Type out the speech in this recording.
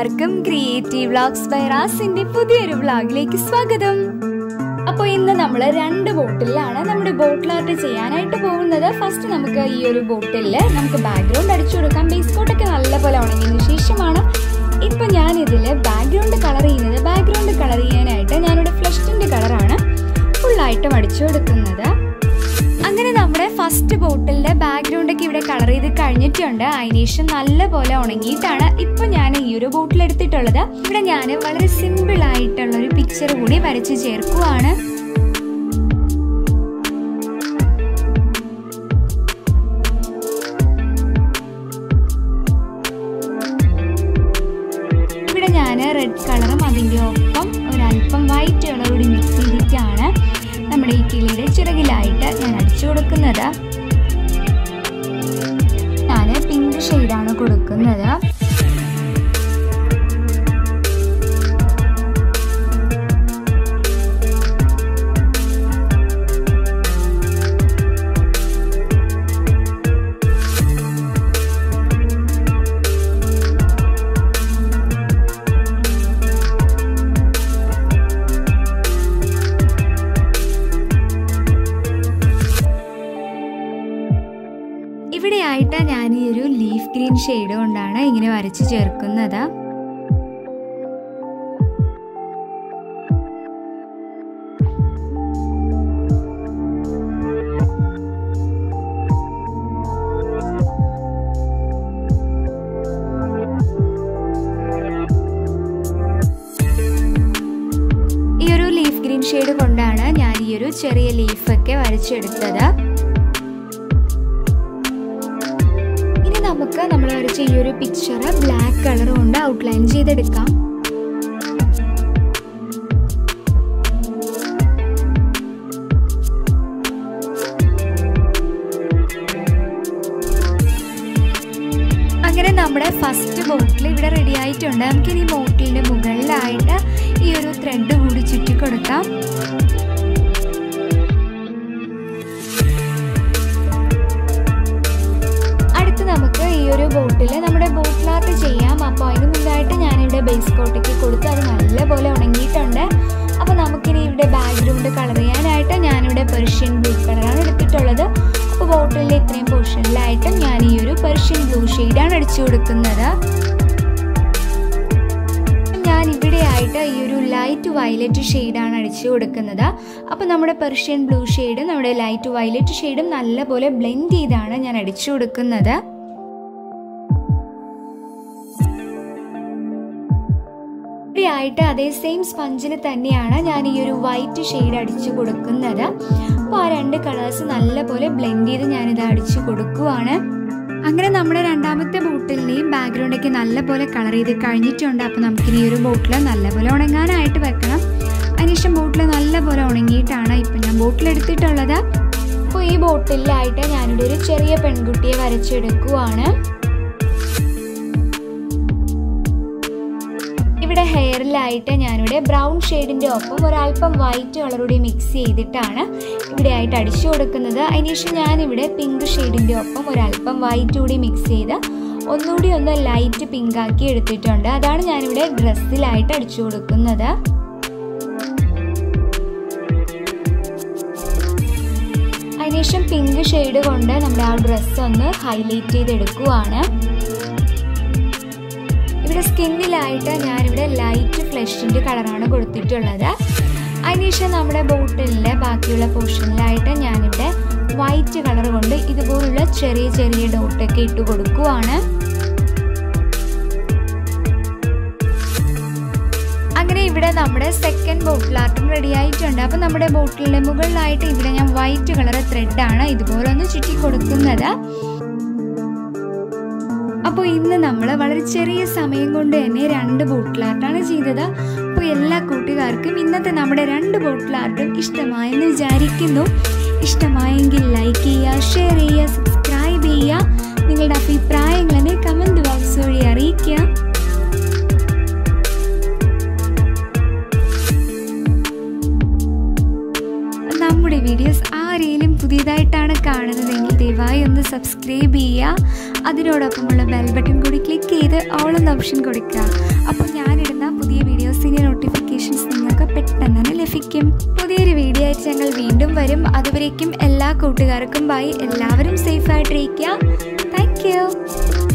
എല്ലാവർക്കും creative vlogs by റാസിന്റെ പുതിയൊരു വ്ളോഗിലേക്ക് സ്വാഗതം അപ്പോൾ ഇന്ന് നമ്മൾ രണ്ട് ബോട്ടിലാണ് നമ്മുടെ ബോട്ടിൽ ആർട്ട് ചെയ്യാനായിട്ട് പോകുന്നത് ഫസ്റ്റ് നമുക്ക് ഈ ഒരു ബോട്ടിലിൽ നമുക്ക് ബാക്ക്ഗ്രൗണ്ട് അടിച്ചു കൊടുക്കാം ബേസ് കോട്ടൊക്കെ നല്ലപോലെ ഉണങ്ങിയതിന് ശേഷമാണ് ഇപ്പൊ ഞാൻ ഇതിൽ ബാക്ക്ഗ്രൗണ്ട് കളർ ചെയ്യുന്നത് ബാക്ക്ഗ്രൗണ്ട് കളർ ചെയ്യാനായിട്ട് ഞാനിവിടെ ഫ്ലഷിന്റെ കളറാണ് ഫുള്ളായിട്ടും അടിച്ചു കൊടുക്കുന്നത് അങ്ങനെ നമ്മുടെ ഫസ്റ്റ് ബോട്ടിലിന്റെ ബാക്ക്ഗ്രൗണ്ട് ഒക്കെ ഇവിടെ കളർ ചെയ്ത് കഴിഞ്ഞിട്ടുണ്ട് അതിനുശേഷം നല്ലപോലെ ഉണങ്ങിയിട്ടാണ് ഇപ്പൊ ഞാൻ ഈ ഒരു ബോട്ടിൽ എടുത്തിട്ടുള്ളത് ഇവിടെ ഞാൻ വളരെ സിമ്പിൾ ആയിട്ടുള്ള ഒരു പിക്ചർ കൂടി വരച്ച് ചേർക്കുവാണ് ഇവിടെ ഞാൻ റെഡ് കളറും അതിൻ്റെ ഒപ്പം ഒരല്പം വൈറ്റ് കളർ കൂടി മിക്സ് ചെയ്തിട്ടാണ് നമ്മുടെ ഈ കിളിയുടെ ചിറകിലായിട്ട് ഞാൻ അടിച്ചു കൊടുക്കുന്നത് ഞാൻ പിങ്ക് ഷെയ്ഡാണ് കൊടുക്കുന്നത് ഇവിടെയായിട്ട് ഞാൻ ഈ ഒരു ലീഫ് ഗ്രീൻ ഷെയ്ഡ് കൊണ്ടാണ് ഇങ്ങനെ വരച്ച് ചേർക്കുന്നത് ഈ ഒരു ലീഫ് ഗ്രീൻ ഷെയ്ഡ് കൊണ്ടാണ് ഞാൻ ഈ ഒരു ചെറിയ ലീഫൊക്കെ വരച്ചെടുത്തത് ഇനി നമുക്ക് നമ്മൾ വരച്ച ഈ ഒരു പിക്ചർ ബ്ലാക്ക് കളർ കൊണ്ട് ഔട്ട്ലൈൻ ചെയ്തെടുക്കാം അങ്ങനെ നമ്മുടെ ഫസ്റ്റ് ബോട്ടിൽ ഇവിടെ റെഡി ആയിട്ടുണ്ട് നമുക്കിനി ബോട്ടിലിന്റെ മുകളിലായിട്ട് ഈ ഒരു ത്രെഡ് കൂടി ചുറ്റി കൊടുക്കാം അടുത്ത് നമുക്ക് ഈ ഒരു ബോട്ടിൽ നമ്മുടെ ബോട്ടിൽ ആർട്ട് ചെയ്യാം അപ്പോൾ അതിന് മുന്നായിട്ട് ഞാനിവിടെ ബേസ് കോട്ടയ്ക്ക് കൊടുത്ത് അത് നല്ലപോലെ ഉണങ്ങിയിട്ടുണ്ട് അപ്പോൾ നമുക്കിനി ഇവിടെ ബാക്ക്ഗ്രൗണ്ട് കളർ ചെയ്യാനായിട്ട് ഞാനിവിടെ പെർഷ്യൻ ബ്ലൂ കളറാണ് എടുത്തിട്ടുള്ളത് അപ്പോൾ ബോട്ടിലിൻ്റെ ഇത്രയും പോർഷനിലായിട്ടും ഞാൻ ഈ ഒരു പെർഷ്യൻ ബ്ലൂ ഷെയ്ഡാണ് അടിച്ചു കൊടുക്കുന്നത് ഞാൻ ഇവിടെയായിട്ട് ഈ ഒരു ലൈറ്റ് വയലറ്റ് ഷെയ്ഡാണ് അടിച്ചു കൊടുക്കുന്നത് അപ്പോൾ നമ്മുടെ പെർഷ്യൻ ബ്ലൂ ഷെയ്ഡും നമ്മുടെ ലൈറ്റ് വയലറ്റ് ഷെയ്ഡും നല്ലപോലെ ബ്ലെൻഡ് ചെയ്താണ് ഞാൻ അടിച്ചു കൊടുക്കുന്നത് ആയിട്ട് അതേ സെയിം സ്പഞ്ചിൽ തന്നെയാണ് ഞാൻ ഈ ഒരു വൈറ്റ് ഷെയ്ഡ് അടിച്ചു കൊടുക്കുന്നത് അപ്പോൾ ആ രണ്ട് കളേഴ്സ് നല്ലപോലെ ബ്ലെൻഡ് ചെയ്ത് ഞാനിത് അടിച്ചു കൊടുക്കുവാണ് അങ്ങനെ നമ്മുടെ രണ്ടാമത്തെ ബോട്ടിലിനെയും ബാക്ക്ഗ്രൗണ്ടൊക്കെ നല്ലപോലെ കളർ ചെയ്ത് കഴിഞ്ഞിട്ടുണ്ട് അപ്പോൾ നമുക്കിനി ഈ ഒരു ബോട്ടിൽ നല്ലപോലെ ഉണങ്ങാനായിട്ട് വെക്കണം അതിനുശേഷം ബോട്ടിൽ നല്ലപോലെ ഉണങ്ങിയിട്ടാണ് ഇപ്പം ഞാൻ ബോട്ടിൽ എടുത്തിട്ടുള്ളത് അപ്പോൾ ഈ ബോട്ടിലായിട്ട് ഞാനിവിടെ ഒരു ചെറിയ പെൺകുട്ടിയെ വരച്ചെടുക്കുവാണ് ഇവിടെ ഹെയറിലായിട്ട് ഞാനിവിടെ ബ്രൗൺ ഷെയ്ഡിൻ്റെ ഒപ്പം ഒരല്പം വൈറ്റ് കളർ കൂടി മിക്സ് ചെയ്തിട്ടാണ് ഇവിടെ ആയിട്ട് അടിച്ചു കൊടുക്കുന്നത് അതിനുശേഷം ഞാനിവിടെ പിങ്ക് ഷെയ്ഡിൻ്റെ ഒപ്പം ഒരല്പം വൈറ്റ് കൂടി മിക്സ് ചെയ്ത് ഒന്നുകൂടി ഒന്ന് ലൈറ്റ് പിങ്ക് ആക്കി എടുത്തിട്ടുണ്ട് അതാണ് ഞാനിവിടെ ഡ്രസ്സിലായിട്ട് അടിച്ചു കൊടുക്കുന്നത് അതിനുശേഷം പിങ്ക് ഷെയ്ഡ് കൊണ്ട് നമ്മുടെ ആ ഡ്രസ്സ് ഒന്ന് ഹൈലൈറ്റ് ചെയ്തെടുക്കുവാണ് ഇവിടെ സ്കിന്നിലായിട്ട് ഞാനിവിടെ ലൈറ്റ് ഫ്ലഷിൻ്റെ കളറാണ് കൊടുത്തിട്ടുള്ളത് അതിനുശേഷം നമ്മുടെ ബോട്ടിലിൻ്റെ ബാക്കിയുള്ള പോർഷനിലായിട്ട് ഞാനിവിടെ വൈറ്റ് കളർ കൊണ്ട് ഇതുപോലുള്ള ചെറിയ ചെറിയ ഡോട്ടൊക്കെ ഇട്ട് കൊടുക്കുവാണ് അങ്ങനെ ഇവിടെ നമ്മുടെ സെക്കൻഡ് ബോട്ടിൽ ആർട്ടും റെഡി ആയിട്ടുണ്ട് അപ്പം നമ്മുടെ ബോട്ടിലിൻ്റെ മുകളിലായിട്ട് ഇവിടെ ഞാൻ വൈറ്റ് കളർ ത്രെഡാണ് ഇതുപോലെ ഒന്ന് ചുറ്റി കൊടുക്കുന്നത് അപ്പോൾ ഇന്ന് നമ്മൾ വളരെ ചെറിയ സമയം കൊണ്ട് തന്നെ രണ്ട് ബോട്ടിൽ ആർട്ടാണ് ചെയ്തത് അപ്പോൾ എല്ലാ കൂട്ടുകാർക്കും ഇന്നത്തെ നമ്മുടെ രണ്ട് ബോട്ടിൽ ആർട്ടും ഇഷ്ടമായെന്ന് വിചാരിക്കുന്നു ഇഷ്ടമായെങ്കിൽ ലൈക്ക് ചെയ്യുക ഷെയർ ചെയ്യുക സബ്സ്ക്രൈബ് ചെയ്യുക നിങ്ങളുടെ അഭിപ്രായങ്ങൾ എന്നെ കമൻറ്റ് ബോക്സ് വഴി അറിയിക്കുക നമ്മുടെ വീഡിയോസ് ആര് ആരെങ്കിലും പുതിയതായിട്ടാണ് കാണുന്നതെങ്കിൽ ദയവായി ഒന്ന് സബ്സ്ക്രൈബ് ചെയ്യുക അതിനോടൊപ്പമുള്ള ബെൽ ബട്ടൺ കൂടി ക്ലിക്ക് ചെയ്ത് ഓൾ എന്ന ഓപ്ഷൻ കൊടുക്കുക അപ്പോൾ ഞാനിടുന്ന പുതിയ വീഡിയോസിൻ്റെ നോട്ടിഫിക്കേഷൻസ് നിങ്ങൾക്ക് പെട്ടെന്ന് തന്നെ ലഭിക്കും പുതിയൊരു വീഡിയോ ആയിട്ട് ഞങ്ങൾ വീണ്ടും വരും അതുവരേക്കും എല്ലാ കൂട്ടുകാർക്കും ബൈ എല്ലാവരും സേഫായിട്ടിരിക്കുക താങ്ക് യു